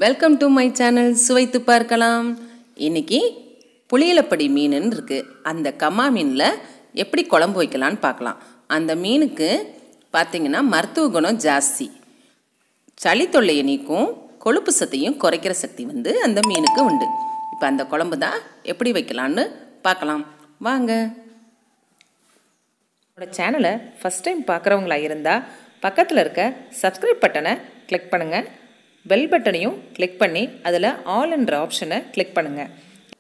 welcome to my channel சுவைத்து பார்க்கலாம் இன்னைக்கு புளியலப்படி மீனுன்னு இருக்குது அந்த கம்மா மீனில் எப்படி குழம்பு வைக்கலான்னு பார்க்கலாம் அந்த மீனுக்கு பார்த்தீங்கன்னா மருத்துவ குணம் ஜாஸ்தி சளி தொல்லையை நீக்கும் கொழுப்பு சத்தையும் குறைக்கிற சக்தி வந்து அந்த மீனுக்கு உண்டு இப்போ அந்த குழம்பு தான் எப்படி வைக்கலான்னு பார்க்கலாம் வாங்க என்னோட சேனலை ஃபஸ்ட் டைம் பார்க்குறவங்களா இருந்தால் பக்கத்தில் இருக்க சப்ஸ்கிரைப் பட்டனை கிளிக் பண்ணுங்கள் பெல் பட்டனையும் கிளிக் பண்ணி அதில் ஆல் என்ற ஆப்ஷனை கிளிக் பண்ணுங்கள்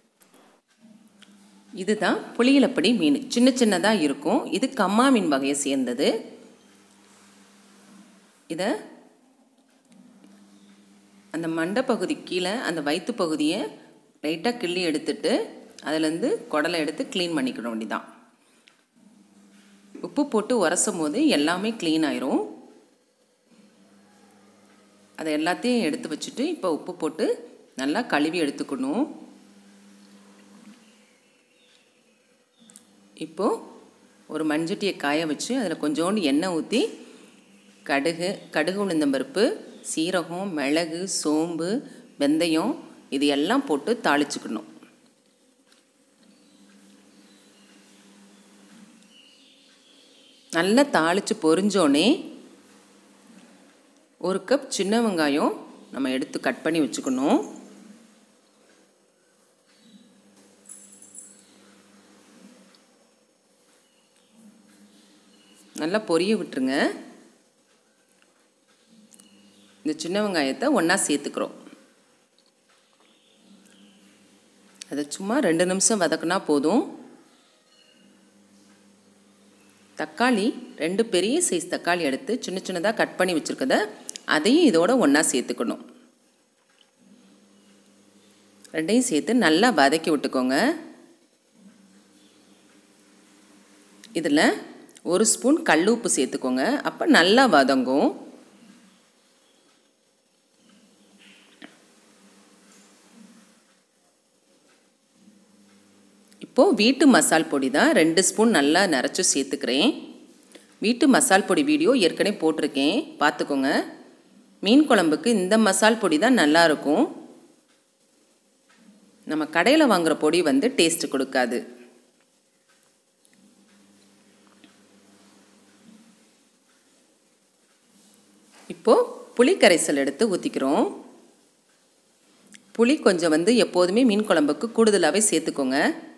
இதுதான் புளியலப்படி மீன் சின்ன சின்னதாக இருக்கும் இது கம்மா மீன் வகையை சேர்ந்தது இதை அந்த மண்டை பகுதி கீழே அந்த வயிற்று பகுதியை லைட்டாக கிள்ளி எடுத்துட்டு அதுலேருந்து குடலை எடுத்து க்ளீன் பண்ணிக்கிட வேண்டியதான் உப்பு போட்டு உரசும் போது எல்லாமே க்ளீன் ஆயிரும் அதை எல்லாத்தையும் எடுத்து வச்சுட்டு இப்போ உப்பு போட்டு நல்லா கழுவி எடுத்துக்கணும் இப்போது ஒரு மண்சட்டியை காய வச்சு அதில் கொஞ்சோண்டு எண்ணெய் ஊற்றி கடுகு கடுகு உளுந்தம்பருப்பு சீரகம் மிளகு சோம்பு வெந்தயம் இது எல்லாம் போட்டு தாளிச்சுக்கணும் நல்லா தாளித்து பொரிஞ்சோடனே ஒரு கப் சின்ன வெங்காயம் நம்ம எடுத்து கட் பண்ணி வச்சுக்கணும் நல்லா பொரிய விட்டுருங்க இந்த சின்ன வெங்காயத்தை ஒன்றா சேர்த்துக்கிறோம் அதை சும்மா ரெண்டு நிமிஷம் வதக்குனா போதும் தக்காளி ரெண்டு பெரிய சைஸ் தக்காளி எடுத்து சின்ன சின்னதாக கட் பண்ணி வச்சுருக்கத அதையும் இதோட ஒன்றா சேர்த்துக்கணும் ரெண்டையும் சேர்த்து நல்லா வதக்கி விட்டுக்கோங்க இதில் ஒரு ஸ்பூன் கல் உப்பு சேர்த்துக்கோங்க அப்போ நல்லா வதங்கும் இப்போது வீட்டு மசால் பொடி தான் ரெண்டு ஸ்பூன் நல்லா நிறச்சி சேர்த்துக்கிறேன் வீட்டு மசால் பொடி வீடியோ ஏற்கனவே போட்டிருக்கேன் பார்த்துக்கோங்க மீன் குழம்புக்கு இந்த மசால் பொடி தான் நல்லாயிருக்கும் நம்ம கடையில் வாங்குகிற பொடி வந்து டேஸ்ட்டு கொடுக்காது இப்போது புளி கரைசல் எடுத்து ஊற்றிக்கிறோம் புளி கொஞ்சம் வந்து எப்போதுமே மீன் குழம்புக்கு கூடுதலாகவே சேர்த்துக்கோங்க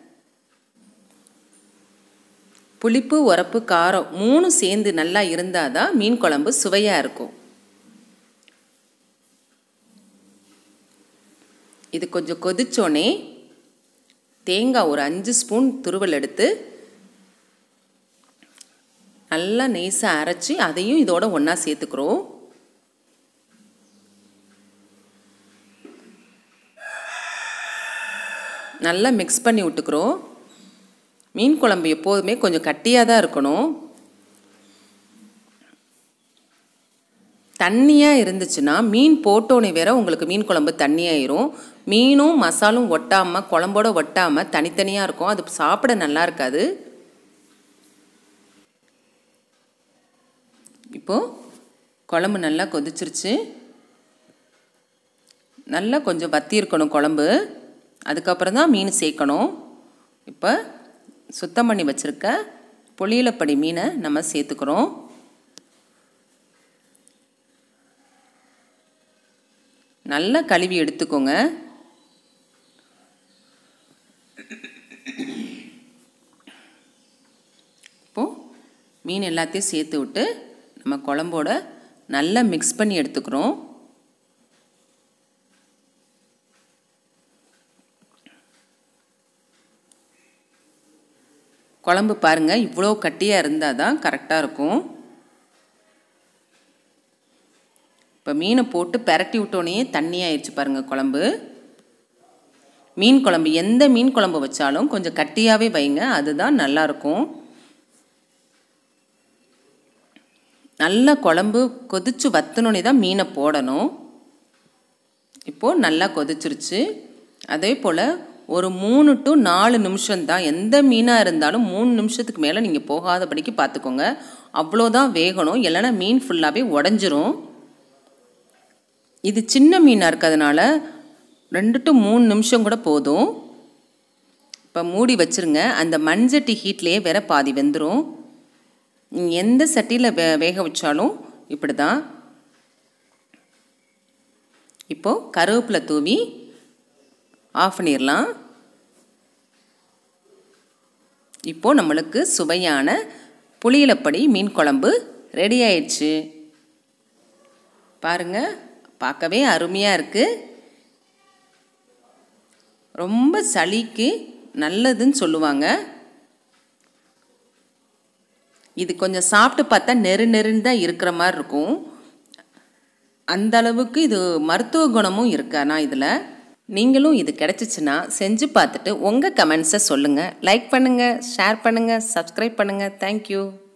புளிப்பு உரப்பு காரம் மூணு சேர்ந்து நல்லா இருந்தால் தான் மீன் குழம்பு சுவையாக இருக்கும் இது கொஞ்சம் கொதிச்சோடனே தேங்காய் ஒரு அஞ்சு ஸ்பூன் துருவல் எடுத்து நல்லா நெய்ஸாக அரைச்சி அதையும் இதோட ஒன்றா சேர்த்துக்கிறோம் நல்லா மிக்ஸ் பண்ணி விட்டுக்கிறோம் மீன் குழம்பு எப்போதுமே கொஞ்சம் கட்டியாக தான் இருக்கணும் தண்ணியாக இருந்துச்சுன்னா மீன் போட்டோன்னே வேற உங்களுக்கு மீன் குழம்பு தண்ணியாயிரும் மீனும் மசாலும் ஒட்டாமல் குழம்போட ஒட்டாமல் தனித்தனியாக இருக்கும் அது சாப்பிட நல்லா இருக்காது இப்போது குழம்பு நல்லா கொதிச்சிருச்சு நல்லா கொஞ்சம் வத்தி இருக்கணும் குழம்பு அதுக்கப்புறம் தான் மீன் சேர்க்கணும் இப்போ சுத்தம் பண்ணி வச்சுருக்க பொளியலப்படி மீனை நம்ம சேர்த்துக்கிறோம் நல்லா கழுவி எடுத்துக்கோங்க இப்போது மீன் எல்லாத்தையும் சேர்த்து விட்டு நம்ம குழம்போட நல்லா மிக்ஸ் பண்ணி எடுத்துக்கிறோம் குழம்பு பாருங்கள் இவ்வளோ கட்டியாக இருந்தால் தான் கரெக்டாக இருக்கும் இப்போ மீனை போட்டு பெரட்டி விட்டோன்னே தண்ணி ஆயிடுச்சு பாருங்கள் குழம்பு மீன் குழம்பு எந்த மீன் குழம்பு வச்சாலும் கொஞ்சம் கட்டியாகவே வைங்க அதுதான் நல்லாயிருக்கும் நல்லா குழம்பு கொதிச்சு வத்தினோடனே தான் மீனை போடணும் இப்போது நல்லா கொதிச்சிருச்சு அதே போல் ஒரு மூணு டு நாலு நிமிஷம் தான் எந்த மீனாக இருந்தாலும் மூணு நிமிஷத்துக்கு மேலே நீங்கள் போகாதபடிக்கு பார்த்துக்கோங்க அவ்வளோதான் வேகணும் இல்லைன்னா மீன் ஃபுல்லாகவே உடஞ்சிரும் இது சின்ன மீனாக இருக்கிறதுனால ரெண்டு டு மூணு நிமிஷம் கூட போதும் இப்போ மூடி வச்சுருங்க அந்த மண்சட்டி ஹீட்லேயே வேற பாதி வெந்துடும் நீங்கள் எந்த சட்டியில் வே வேக வச்சாலும் இப்படி தான் இப்போது கருவேப்பிலை தூவி ஆஃப் பண்ணிடலாம் இப்போது நம்மளுக்கு சுவையான புளியிலப்படி மீன் குழம்பு ரெடி ஆயிடுச்சு பாருங்கள் பார்க்கவே அருமையாக இருக்குது ரொம்ப சளிக்கு நல்லதுன்னு சொல்லுவாங்க இது கொஞ்சம் சாப்பிட்டு பார்த்தா நெரு நெருன்னு தான் இருக்கிற மாதிரி இருக்கும் அந்த அளவுக்கு இது மருத்துவ குணமும் இருக்கு ஆனால் இதில் நீங்களும் இது கிடச்சிச்சின்னா செஞ்சு பார்த்துட்டு உங்கள் கமெண்ட்ஸை சொல்லுங்கள் லைக் பண்ணுங்கள் ஷேர் பண்ணுங்கள் சப்ஸ்கிரைப் பண்ணுங்கள் தேங்க்யூ